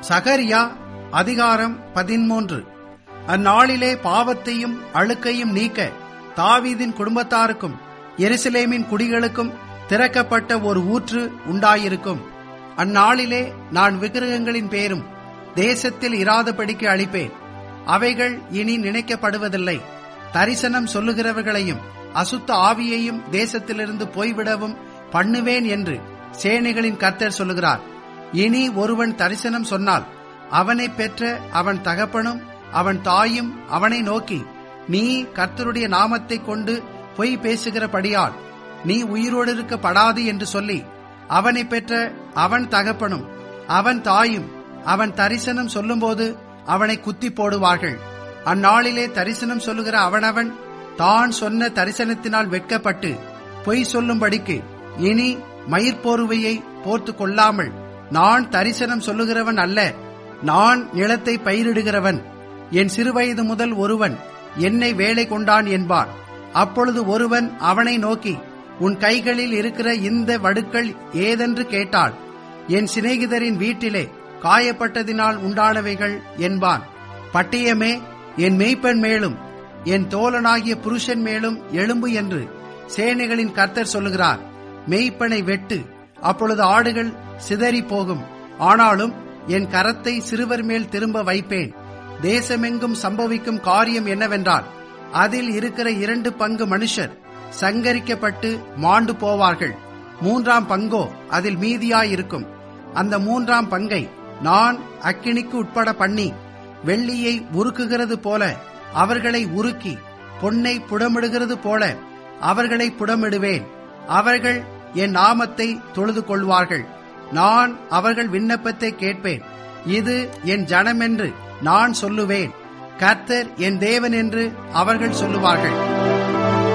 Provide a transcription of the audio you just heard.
சகரியா அதிகாரம் பதிமூன்று அந்நாளிலே பாவத்தையும் அழுக்கையும் நீக்க தாவீதின் குடும்பத்தாருக்கும் எருசலேமின் குடிகளுக்கும் திறக்கப்பட்ட ஒரு ஊற்று உண்டாயிருக்கும் அந்நாளிலே நான் விக்கிரகங்களின் பேரும் தேசத்தில் இராதபடிக்கு அளிப்பேன் அவைகள் இனி நினைக்கப்படுவதில்லை தரிசனம் சொல்லுகிறவர்களையும் அசுத்த ஆவியையும் தேசத்திலிருந்து போய்விடவும் பண்ணுவேன் என்று சேனைகளின் கர்த்தர் சொல்லுகிறார் இனி ஒருவன் தரிசனம் சொன்னால் அவனை பெற்ற அவன் தகப்பனும் அவன் தாயும் அவனை நோக்கி நீ கர்த்தருடைய நாமத்தை கொண்டு பொய் பேசுகிறபடியால் நீ உயிரோடு இருக்கப்படாது என்று சொல்லி அவனை பெற்ற அவன் தகப்பனும் அவன் தாயும் அவன் தரிசனம் சொல்லும்போது அவனை குத்தி போடுவார்கள் அந்நாளிலே தரிசனம் சொல்லுகிற அவனவன் தான் சொன்ன தரிசனத்தினால் வெட்கப்பட்டு பொய் சொல்லும்படிக்கு இனி மயிர்போர்வையை போர்த்து கொள்ளாமல் நான் தரிசனம் சொல்லுகிறவன் அல்ல நான் நிலத்தை பயிரிடுகிறவன் என் சிறுவயது முதல் ஒருவன் என்னை வேலை கொண்டான் என்பான் அப்பொழுது ஒருவன் அவனை நோக்கி உன் கைகளில் இருக்கிற இந்த வடுக்கள் ஏதென்று கேட்டாள் என் சிநேகிதரின் வீட்டிலே காயப்பட்டதினால் உண்டானவைகள் என்பான் பட்டயமே என் மெய்ப்பெண் மேலும் என் தோழனாகிய புருஷன் மேலும் எழும்பு என்று சேனைகளின் கர்த்தர் சொல்லுகிறார் மெய்ப்பனை வெட்டு அப்பொழுது ஆடுகள் சிதறி போகும் ஆனாலும் என் கரத்தை சிறுவர் மேல் திரும்ப வைப்பேன் தேசமெங்கும் சம்பவிக்கும் காரியம் என்னவென்றால் அதில் இருக்கிற இரண்டு பங்கு மனுஷர் சங்கரிக்கப்பட்டு மாண்டு போவார்கள் மூன்றாம் பங்கோ அதில் மீதியாயிருக்கும் அந்த மூன்றாம் பங்கை நான் அக்கினிக்கு உட்பட பண்ணி வெள்ளியை உருக்குகிறது போல அவர்களை உருக்கி பொன்னை புடமிடுகிறது போல அவர்களை புடமிடுவேன் அவர்கள் என் நாமத்தை தொழுது கொள்வார்கள் நான் அவர்கள் விண்ணப்பத்தை கேட்பேன் இது என் ஜனமென்று நான் சொல்லுவேன் கர்த்தர் என் தேவன் என்று அவர்கள் சொல்லுவார்கள்